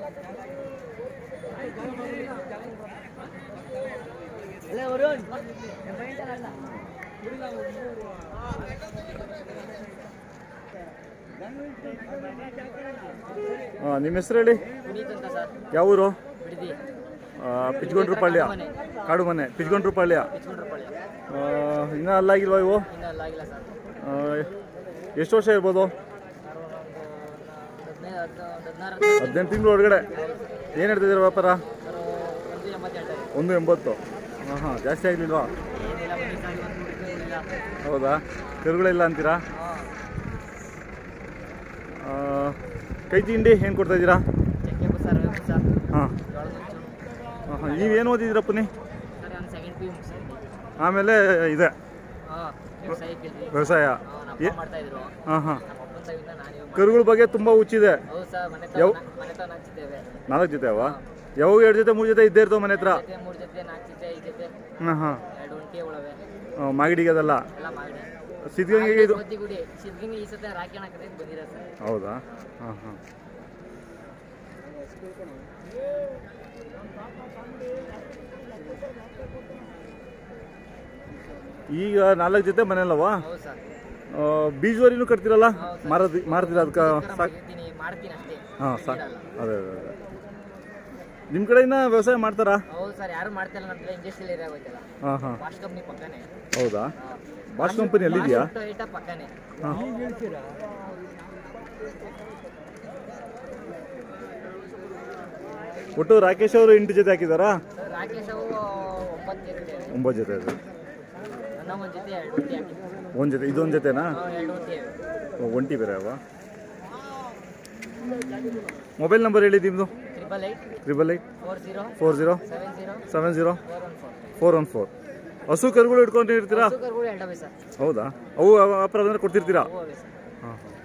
ಹಾಂ ನಿಮ್ಮ ಹೆಸರು ಹೇಳಿ ಪುನೀತ್ ಅಂತ ಸರ್ ಯಾವ ಊರು ಬಿಡದಿ ಪಿಚ್ಗೊಂಡ್ರಪಾಳ್ಯ ಕಾಡು ಮನೆ ಪಿಚ್ಗೊಂಡ್ರಪಾಳ್ಯ ಬಿಚ್ಕೊಂಡ್ರಪಾಳ್ಯ ಇನ್ನೂ ಅಲ್ಲಾಗಿಲ್ವಾ ಇವು ಇನ್ನೂ ಅಲ್ಲಾಗಿಲ್ಲ ಸರ್ ಆ, ಎಷ್ಟು ವರ್ಷ ಇರ್ಬೋದು ಸರ್ ಒಂದೊಂದು ಹದಿನೈದು ಹದಿನಾರು ಹದಿನೆಂಟು ತಿಂಗಳು ಒಳಗಡೆ ಏನು ಹೇಳ್ತಿದ್ದೀರ ವ್ಯಾಪಾರ ಸರ್ ಒಂದು ಎಂಬತ್ತೆಂಟು ಒಂದು ಎಂಬತ್ತು ಹಾಂ ಹಾಂ ಜಾಸ್ತಿ ಆಗಲಿಲ್ವಾ ಏನಿಲ್ಲ ಬನ್ನಿ ಸರ್ ಇವತ್ತು ದುಡ್ಡು ಏನಿಲ್ಲ ಹೌದಾ ಕರುಗಳಿಲ್ಲ ಅಂತೀರಾ ಹಾಂ ಆ, ಕೈ ತಿಂಡಿ ಏನು ಕೊಡ್ತಾ ಇದ್ದೀರಾ ಚಕ್ಕೆ ಬಸ್ಸಾರು ಬಸ್ಸ ಹಾಂ ಜೋಳದ ನುಚ್ಚು ಹಾಂ ಹಾಂ ನೀವೇನು ಓದಿದ್ದೀರಾ ಪುನಿ ಸರ್ ನಾನು ಸೆಕೆಂಡ್ ಪಿ ಯು ಮುಗಿಸಿದ್ದೀನಿ ಆಮೇಲೆ ಇದೆ ಹಾಂ ವ್ಯವಸಾಯ ಕೇಳಿದ್ವಿ ವ್ಯವಸಾಯ ಹಾಂ ನಮ್ಮ ಅಪ್ಪ ಮಾಡ್ತಾ ಇದ್ರು ಹಾಂ ಹಾಂ ನಮ್ಮ ಅಪ್ಪನ ಸವಿಂದ ನಾನು ಇವಾಗ ಕರುಗಳ ಬಗ್ಗೆ ತುಂಬ ಹುಚ್ಚಿದೆ ಹೌದು ಸರ್ ಮನೆ ಯಾವ- ತವ ಮನೆ ತವ ಹಂಚಿದ್ದೇವೆ ನಾಲ್ಕು ಜೊತೆ ಅವ ಯಾವಾಗ ಎರಡು ಜೊತೆ ಮೂರು ಜೊತೆ ಇದ್ದೇ ಇರ್ತಾವೆ ಮನೆ ಹತ್ರ ಜೊತೆ ಮೂರು ಜೊತೆ ನಾಲ್ಕು ಜೊತೆ ಐದು ಜೊತೆ ಹಾಂ ಹಾಂ ಎರಡು ಒಂಟಿ ಉಳವೆ ಮಾಗಡಿಗೆ ಅದಲ್ಲ ಎಲ್ಲ ಮಾಡಿ ಸಿದ್ಧಗಂಗೆಗೆ ಇದು ಗುಡಿ ಸಿದ್ಧಗಂಗೆ ಈ ಸತ ರಾಕಿ ಹಾಕದೆ ಬಂದಿರ ಸರ್ ಹೌದಾ ಹಾಂ ಹಾಂ ಈಗ ನಾಲ್ಕು ಜೊತೆ ಮನೆಯಲ್ಲವಾ ಹೌದು ಸರ್ ಬೀಜವರಿನೂ ಕಟ್ತಿರಲ್ಲ ಮಾರದಿ ಮಾರ್ತೀರ ಅದಕ್ಕೆ ಸಾಕು ಮಾಡ್ತೀನಿ ಮಾಡ್ತೀನಿ ಅಷ್ಟೇ ಹಾಂ ಸಾಕು ಅದೇ ಅದೇ ಅದೇ ನಿಮ್ಮ ಕಡೆಯಿಂದ ವ್ಯವಸಾಯ ಮಾಡ್ತಾರಾ ಹೌದು ಸರ್ ಯಾರು ಮಾಡ್ತಿಲ್ಲ ನಮ್ಮ ಇಂಡಸ್ಟ್ರಿಯಲ್ ಏರಿಯಾ ಹೋಯ್ತಲ್ಲ ಹಾಂ ಹಾಂ ವಾಶ್ ಕಂಪ್ನಿ ಪಕ್ಕನೇ ಹೌದಾ ಬಾಷ್ ಕಂಪನಿ ಎಲ್ಲಿದೆಯಾ ಐಟ ಪಕ್ಕನೇ ಹಾಂ ಒಟ್ಟು ರಾಕೇಶ್ ಅವರು ಎಂಟು ಜೊತೆ ಹಾಕಿದಾರಾ ಸರ್ ರಾಕೇಶ್ ಅವು ಒಂಬತ್ತು ಜೊತೆ ಒಂಬತ್ತು ಜೊತೆ ಇದೆ ನನ್ನ ಒಂದು ಜೊತೆ ಎರಡು ಒಂಟಿ ಹಾಕಿದ್ವಿ ಒಂದು ಜೊತೆ ಇದೊಂದು ಜೊತೆನಾ ಎರಡು ಒಂಟಿ ಓ, ಒಂಟಿ ಬೇರೆ ಅವ ಮೊಬೈಲ್ ನಂಬರ್ ಹೇಳಿ ನಿಮ್ಮದು triple eight triple eight four zero four zero seven zero seven zero four one four four one four ಹಸು ಕರುಗಳು ಇಟ್ಕೊಂಡಿರ್ತೀರಾ ಶುಗರ್ ಕೂಡ ಎರಡವೆ ಸರ್ ಹೌದಾ ಅವು ವ್ಯಾಪಾರ ಅಂದ್ರೆ ಕೊಡ್ತಿರ್ತೀರಾ ಹೂವವೆ ಸರ್ ಹಾಂ ಹಾಂ